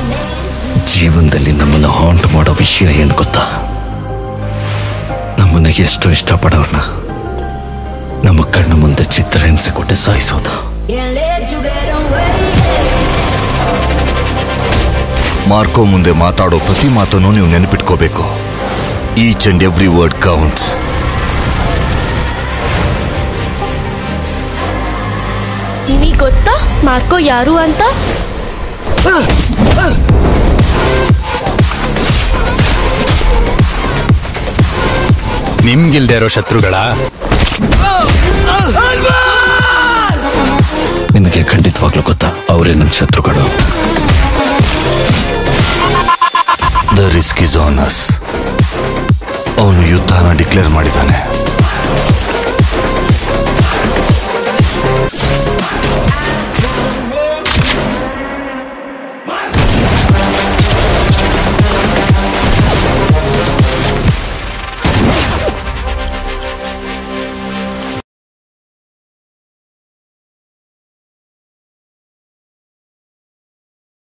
ಜೀವನದಲ್ಲಿ ನಮ್ಮನ್ನು ಹಾಂಟ್ ಮಾಡೋ ವಿಷಯ ಏನು ಗೊತ್ತಾ ನಮ್ಮನ್ನ ಎಷ್ಟು ಇಷ್ಟಪಡೋರ್ನ ನಮ್ಮ ಕಣ್ಣ ಮುಂದೆ ಚಿತ್ರ ಹಿಂಸೆ ಕೊಟ್ಟು ಸಾಯಿಸೋದು Can't let you get away. Marco ಮುಂದೆ ಮಾತಾಡೋ ಪ್ರತಿ ಮಾತನ್ನು ನೀವು ನೆನಪಿಟ್ಕೋಬೇಕು each and every word counts ನಿಮಗೆ ಗೊತ್ತಾ ಮಾರ್ಕೋ ಯಾರು ಅಂತ ನಿಮ್ಗಿಲ್ದೇ ಇರೋ ಶತ್ರುಗಳ ನಿನಗೆ ಖಂಡಿತವಾಗ್ಲೂ ಗೊತ್ತಾ ಅವರೇ ನನ್ನ ಶತ್ರುಗಳು the risk is on us ಅವನು ಯುದ್ಧನ ಡಿಕ್ಲೇರ್ ಮಾಡಿದ್ದಾನೆ